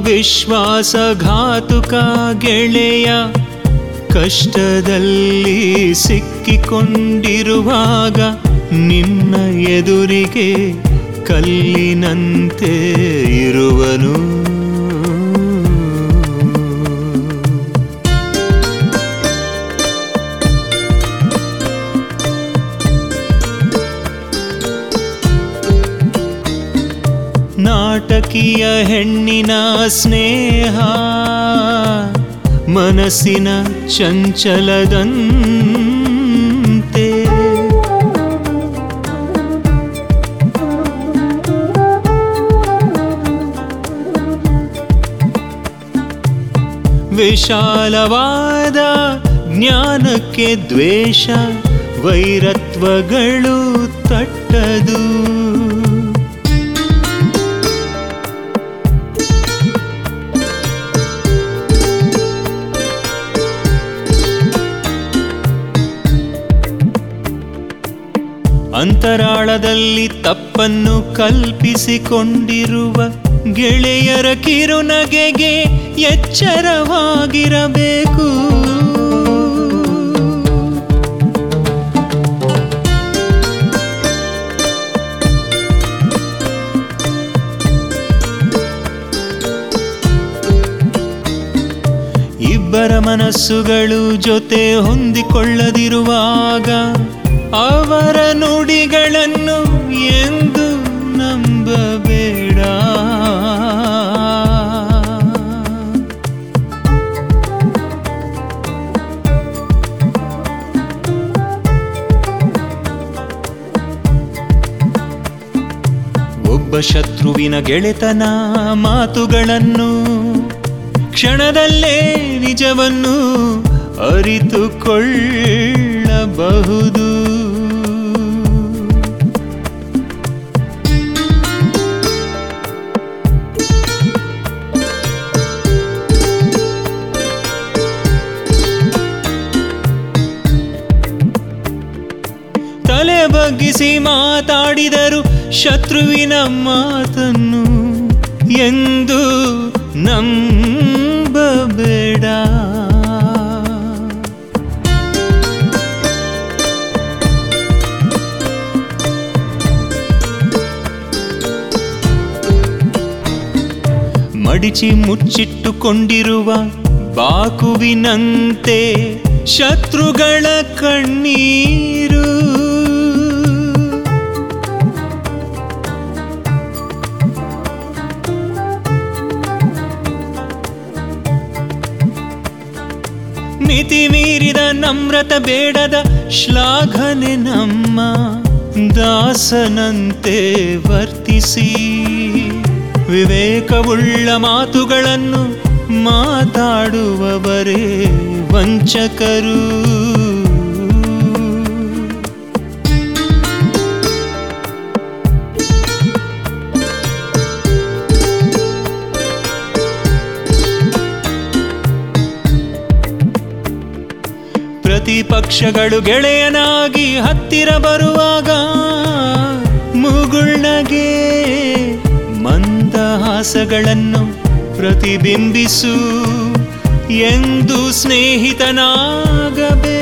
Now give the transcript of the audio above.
ವಿಶ್ವಾಸಘಾತುಕ ಗೆಳೆಯ ಕಷ್ಟದಲ್ಲಿ ಸಿಕ್ಕಿಕೊಂಡಿರುವಾಗ ನಿನ್ನ ಎದುರಿಗೆ ಕಲ್ಲಿನಂತೆ ಇರುವನು ನಾಟಕೀಯ ಹೆಣ್ಣಿನ ಸ್ನೇಹ ಮನಸ್ಸಿನ ಚಂಚಲದಂತೆ ವಿಶಾಲವಾದ ಜ್ಞಾನಕ್ಕೆ ದ್ವೇಷ ವೈರತ್ವಗಳು ತಟ್ಟದು ಅಂತರಾಳದಲ್ಲಿ ತಪ್ಪನ್ನು ಕಲ್ಪಿಸಿಕೊಂಡಿರುವ ಗೆಳೆಯರ ಕಿರುನಗೆಗೆ ಎಚ್ಚರವಾಗಿರಬೇಕು ಇಬ್ಬರ ಮನಸ್ಸುಗಳು ಜೊತೆ ಹೊಂದಿಕೊಳ್ಳದಿರುವಾಗ ಅವರ ನುಡಿಗಳನ್ನು ಎಂದು ನಂಬಬೇಡ ಒಬ್ಬ ಶತ್ರುವಿನ ಗೆಳೆತನ ಮಾತುಗಳನ್ನು ಕ್ಷಣದಲ್ಲೇ ನಿಜವನ್ನು ಅರಿತುಕೊಳ್ಳಬಹುದು ತಲೆ ಬಗ್ಗಿಸಿ ಮಾತಾಡಿದರು ಶತ್ರುವಿನ ಮಾತನ್ನು ಎಂದು ನಂಬಬೇಡ ಮಡಿಚಿ ಮುಚ್ಚಿಟ್ಟುಕೊಂಡಿರುವ ಬಾಕುವಿನಂತೆ ಶತ್ರುಗಳ ಕಣ್ಣೀರು ಮಿತಿ ಮೀರಿದ ನಮ್ರತ ಬೇಡದ ಶ್ಲಾಘನೆ ನಮ್ಮ ದಾಸನಂತೆ ವರ್ತಿಸಿ ವಿವೇಕವುಳ್ಳ ಮಾತುಗಳನ್ನು ಮಾತಾಡುವವರೇ ವಂಚಕರು ಪ್ರತಿಪಕ್ಷಗಳು ಗೆಳೆಯನಾಗಿ ಹತ್ತಿರ ಬರುವಾಗ ಮುಗುಳ್ನಗೆ ಮಂದಹಾಸಗಳನ್ನು ಪ್ರತಿಬಿಂಬಿಸು ಎಂದು ಸ್ನೇಹಿತನಾಗಬೇಕು